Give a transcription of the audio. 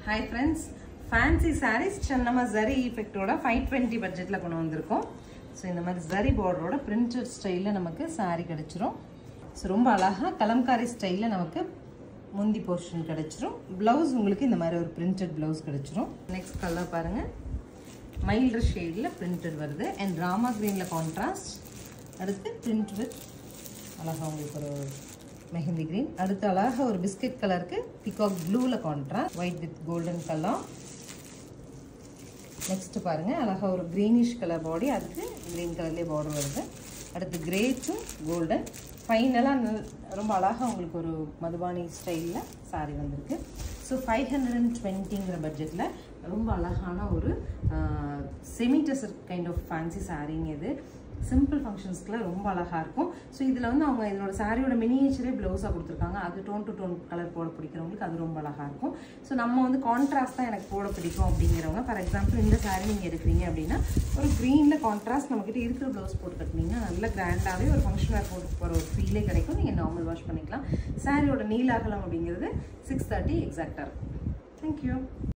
hi friends fancy saris நம்ம zari ஈஃபெக்டோட five twenty பட்ஜெட்டில் கொண்டு வந்திருக்கோம் ஸோ இந்த மாதிரி ஜரி பார்டரோட பிரிண்டட் ஸ்டைலில் நமக்கு saree கிடச்சிரும் ஸோ ரொம்ப அழகாக கலம்காரி ஸ்டைலில் நமக்கு முந்தி போர்ஷன் கிடச்சிரும் ப்ளவுஸ் உங்களுக்கு இந்த மாதிரி ஒரு பிரிண்டட் ப்ளவுஸ் கிடச்சிரும் நெக்ஸ்ட் கலர் பாருங்கள் மைல்டர் ஷேடில் பிரிண்டட் வருது அண்ட் ராமா க்ரீனில் கான்ட்ராஸ்ட் அடுத்து பிரிண்ட் வித் அழகாக உங்களுக்கு ஒரு மெஹந்தி கிரீன் அடுத்து அழகாக ஒரு பிஸ்கட் கலருக்கு பிகாக் ப்ளூவில் contrast white with golden colour next பாருங்க அழகா ஒரு க்ரீனிஷ் கலர் பாடி அதுக்கு க்ரீன் கலர்லேயே பார்டர் வருது அடுத்து கிரே டு கோல்டன் ஃபைனலாக ரொம்ப அழகாக உங்களுக்கு ஒரு மதுபானி ஸ்டைலில் saree வந்திருக்கு ஸோ ஃபைவ் ஹண்ட்ரட் அண்ட் டுவெண்ட்டிங்கிற பட்ஜெட்டில் ரொம்ப அழகான ஒரு semi dresser kind of fancy சாரீங்க இது சிம்பிள் ஃபங்க்ஷன்ஸ்க்குலாம் ரொம்ப அழகாக இருக்கும் ஸோ இதில் வந்து அவங்க இதோட சாரியோட மினியேச்சரே ப்ளவுஸாக கொடுத்துருக்காங்க அது டோன் டு டோன் கலர் போட பிடிக்கிறவங்களுக்கு அது ரொம்ப அழகாக இருக்கும் ஸோ நம்ம வந்து கான்ட்ராஸ்ட் தான் எனக்கு போட பிடிக்கும் அப்படிங்கிறவங்க ஃபார் எக்ஸாம்பிள் இந்த சாரீ நீங்கள் எடுக்கிறீங்க அப்படின்னா ஒரு க்ரீனில் கான்ட்ராஸ்ட் நம்மக்கிட்ட இருக்கிற ப்ளவுஸ் போட்டு கட்டினீங்கன்னா நல்ல கிராண்டாகவே ஒரு ஃபங்க்ஷன் வேர் போட்டு போகிற ஒரு ஃபீலே கிடைக்கும் நீங்கள் நார்மல் வாஷ் பண்ணிக்கலாம் சாரியோட நீலாகலம் அப்படிங்கிறது சிக்ஸ் தேர்ட்டி எக்ஸாக்டாக இருக்கும் தேங்க்யூ